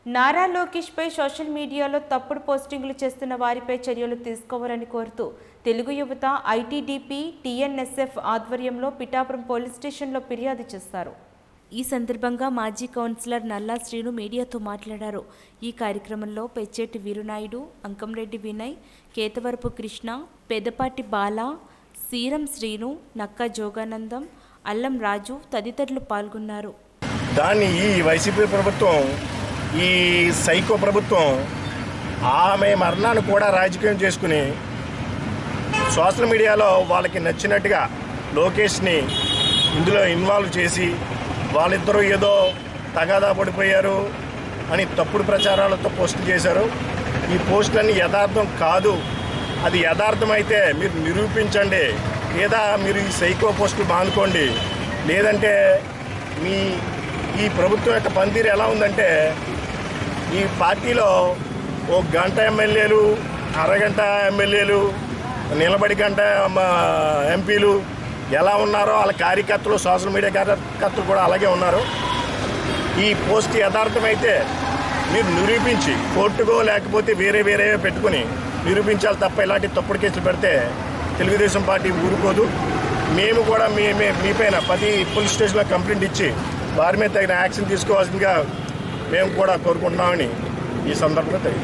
Nara లోకేష్పై social మీడియాలో తప్పుడు పోస్టింగ్లు చేస్తున్న వారిపై చర్యలు తీసుకోవాలని కోరుతూ తెలుగు యువత ఐటీడీపీ టీఎన్ఎస్ఎఫ్ ఆధ్వర్యంలో పిఠాపురం పోలీస్ స్టేషన్లో ఫిర్యాదు చేస్తారు ఈ సందర్భంగా మాజీ కౌన్సిలర్ నల్లా శ్రీను మీడియాతో మాట్లాడారు ఈ కార్యక్రమంలో పెచ్చేటి వీరునాయుడు అంకంరెడ్డి వినయ్ కేతవరపు కృష్ణ పెదపాటి బాల సీరం శ్రీను నక్క జోగానందం అల్లం రాజు తదితరులు పాల్గొన్నారు దాన్ని ఈ వైసీపీ ప్రభుత్వం ఈ సైకో ప్రభుత్వం ఆమె మరణాన్ని కూడా రాజకీయం చేసుకుని సోషల్ మీడియాలో వాళ్ళకి నచ్చినట్టుగా లోకేష్ని ఇందులో ఇన్వాల్వ్ చేసి వాళ్ళిద్దరూ ఏదో తగాదా పడిపోయారు అని తప్పుడు ప్రచారాలతో పోస్టులు చేశారు ఈ పోస్టులన్నీ యథార్థం కాదు అది యథార్థం అయితే మీరు నిరూపించండి లేదా మీరు ఈ సైకో పోస్టులు మానుకోండి లేదంటే మీ ఈ ప్రభుత్వం యొక్క పనితీరు ఎలా ఉందంటే ఈ పార్టీలో ఓ గంట ఎమ్మెల్యేలు అరగంట ఎమ్మెల్యేలు నిలబడి గంట మ- ఎంపీలు ఎలా ఉన్నారో వాళ్ళ కార్యకర్తలు సోషల్ మీడియా కార్యకర్తలు కూడా అలాగే ఉన్నారు ఈ పోస్ట్ యథార్థమైతే మీరు నిరూపించి కోర్టుకో లేకపోతే వేరే వేరే పెట్టుకుని నిరూపించాలి తప్ప ఇలాంటి తప్పుడు కేసులు పెడితే తెలుగుదేశం పార్టీ ఊరుకోదు మేము కూడా మీ మీ- మీపైన పది పోలీస్ స్టేషన్లో కంప్లైంట్ ఇచ్చి వారి మీద తగిన యాక్షన్ తీసుకోవాల్సిందిగా మేము కూడా కోరుకుంటున్నామని ఈ సందర్భంగా తెలియదు